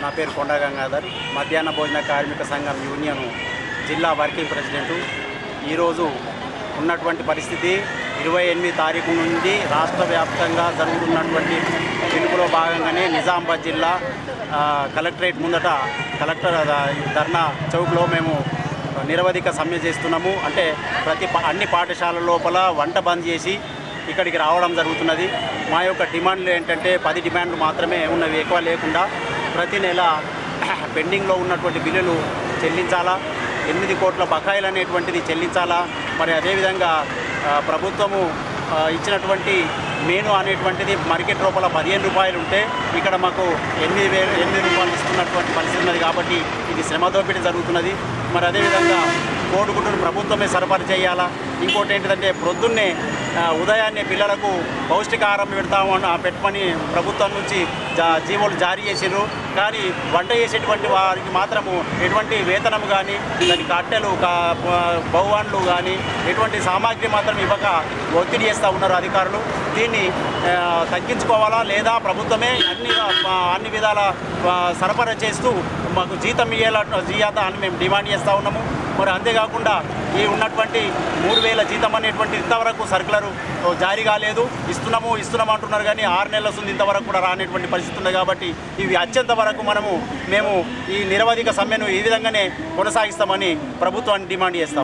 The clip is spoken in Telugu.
నా పేరు కొండ గంగాధర్ మధ్యాహ్న భోజన కార్మిక సంఘం యూనియన్ జిల్లా వర్కింగ్ ప్రెసిడెంటు ఈరోజు ఉన్నటువంటి పరిస్థితి ఇరవై ఎనిమిది తారీఖు నుండి రాష్ట్ర వ్యాప్తంగా జరుగుతున్నటువంటి పిలుపులో భాగంగానే నిజామాబాద్ జిల్లా ఆ, కలెక్టరేట్ ముందట కలెక్టర్ ఆ, ధర్నా చౌక్లో మేము నిరవధిక సమ్మె చేస్తున్నాము అంటే ప్రతి పా- అన్ని పాఠశాలల లోపల వంట బంద్ చేసి ఇక్కడికి రావడం జరుగుతున్నది మా యొక్క డిమాండ్లు ఏంటంటే పది డిమాండ్లు మాత్రమే ఉన్నవి ఎక్కువ లేకుండా ప్రతి నెల పెండింగ్లో ఉన్నటువంటి బిల్లులు చెల్లించాలా ఎనిమిది కోట్ల బకాయిలు అనేటువంటిది చెల్లించాలా మరి అదేవిధంగా ఆ, ప్రభుత్వము ఆ, ఇచ్చినటువంటి మేను అనేటువంటిది మార్కెట్ లోపల పదిహేను రూపాయలు ఉంటే ఇక్కడ మాకు ఎనిమిది వేలు ఎనిమిది రూపాయలు ఇస్తున్నటువంటి పరిస్థితి ఉన్నది కాబట్టి ఇది శ్రమ దోపిడీ జరుగుతున్నది మరి అదేవిధంగా కోడిగుడ్డును ప్రభుత్వమే సరఫరా చేయాలా ఇంకోటి ఏంటిదంటే ప్రొద్దున్నే ఆ, ఉదయాన్నే పిల్లలకు పౌష్టికాహారం పెడతాము అని పెట్టమని ప్రభుత్వం నుంచి జా జీవోలు జారీ చేసిర్రు కానీ వంట చేసేటువంటి వారికి మాత్రము ఎటువంటి వేతనం కానీ దాని కట్టెలు కా- ప- బహువాన్లు కానీ ఎటువంటి సామాగ్రి మాత్రం ఇవ్వక ఒత్తిడి చేస్తూ ఉన్నారు అధికారులు దీన్ని ఆ, తగ్గించుకోవాలా లేదా ప్రభుత్వమే అన్ని ఆ, అన్ని విధాల ఆ, సరఫరా చేస్తూ మాకు జీతం ఇయ్యేలా జీత అని మేము డిమాండ్ చేస్తూ ఉన్నాము మరి అంతేకాకుండా ఈ ఉన్నటువంటి మూడు వేల జీతం అనేటువంటి ఇంతవరకు సర్కులరు జారీ కాలేదు ఇస్తున్నాము ఇస్తున్నాము అంటున్నారు కానీ ఆరు నెలల వస్తుంది ఇంతవరకు కూడా రానటువంటి పరిస్థితి ఉంది కాబట్టి ఇవి అత్యంత వరకు మనము మేము ఈ నిరవధిక సమ్మెను ఈ విధంగానే కొనసాగిస్తామని ప్రభుత్వాన్ని డిమాండ్ చేస్తాం